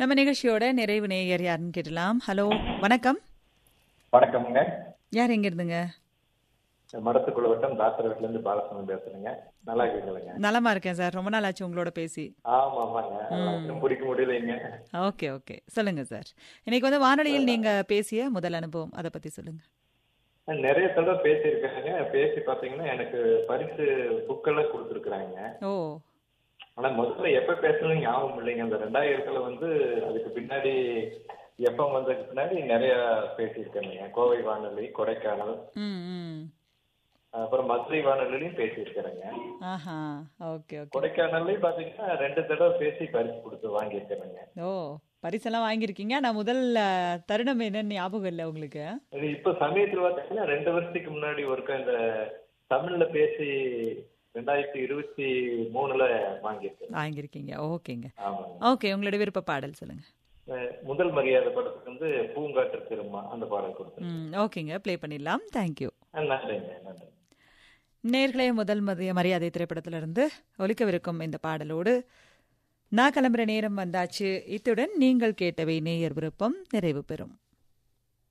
நம்ம நிகழ்ச்சியோட நிறைவு நேயர் யாருன்னு கேட்டலாம் ஹலோ வணக்கம் வணக்கம்ங்க யார் எங்க இருந்துங்க மடத்துக்குள்ள வட்டம் தாசரவட்டில இருந்து பாலசுமன் பேசுறேங்க நல்லா இருக்கீங்களா நலமா இருக்கேன் சார் ரொம்ப நாள் ஆச்சு உங்களோட பேசி ஆமா ஆமாங்க எல்லாத்தையும் பிடிக்க முடியலைங்க ஓகே ஓகே சொல்லுங்க சார் இன்னைக்கு வந்து வானொலியில் நீங்க பேசிய முதல் அனுபவம் அதை பத்தி சொல்லுங்க நிறைய தடவை பேசியிருக்காங்க பேசி பாத்தீங்கன்னா எனக்கு பரிசு புக்கெல்லாம் கொடுத்துருக்குறாங்க ஓ ஆனா முதல்ல எப்ப பேசணும் ஞாபகம் இல்லைங்க அந்த ரெண்டாயிரத்துல வந்து அதுக்கு பின்னாடி எப்ப வந்ததுக்கு பின்னாடி நிறைய பேசியிருக்கேங்க கோவை வானொலி கொடைக்கானல் ம் ம் அப்புறம் மதுரை வானொலிலையும் பேசியிருக்கிறேங்க ஆஹா ஓகே ஓகே கொடைக்கானல்லையும் பாத்தீங்கன்னா ரெண்டு தடவை பேசி பரிசு கொடுத்து வாங்கியிருக்கிறேங்க ஓ பரிசெல்லாம் வாங்கியிருக்கீங்க நான் முதல் அஹ், தருணம் என்னன்னு ஞாபகம் இல்லை உங்களுக்கு இது இப்ப சமயத்துல பாத்தீங்கன்னா ரெண்டு வருஷத்துக்கு முன்னாடி ஒருக்கா இந்த தமிழ்ல பேசி ரெண்டாயிரத்தி இருபத்தி மூணுல வாங்கியிருக்கேன் வாங்கியிருக்கீங்க ஓகேங்க ஆமாங்க ஓகே உங்களோட விருப்ப பாடல் சொல்லுங்க அஹ் முதல் மரியாதை படத்துக்கு வந்து பூங்காற்று திரும்ப அந்த பாடல் கொடுத்தேன் ம் ஓகேங்க ப்ளே பண்ணிடலாம் தேங்க்யூ அஹ் நன்றிங்க நன்றி நேர்களே முதல் மதிய மரியாதை திரைப்படத்திலிருந்து ஒலிக்கவிருக்கும் இந்த பாடலோடு நான் கிளம்புற நேரம் வந்தாச்சு இத்துடன் நீங்கள் கேட்டவை நேயர் விருப்பம் நிறைவு பெறும்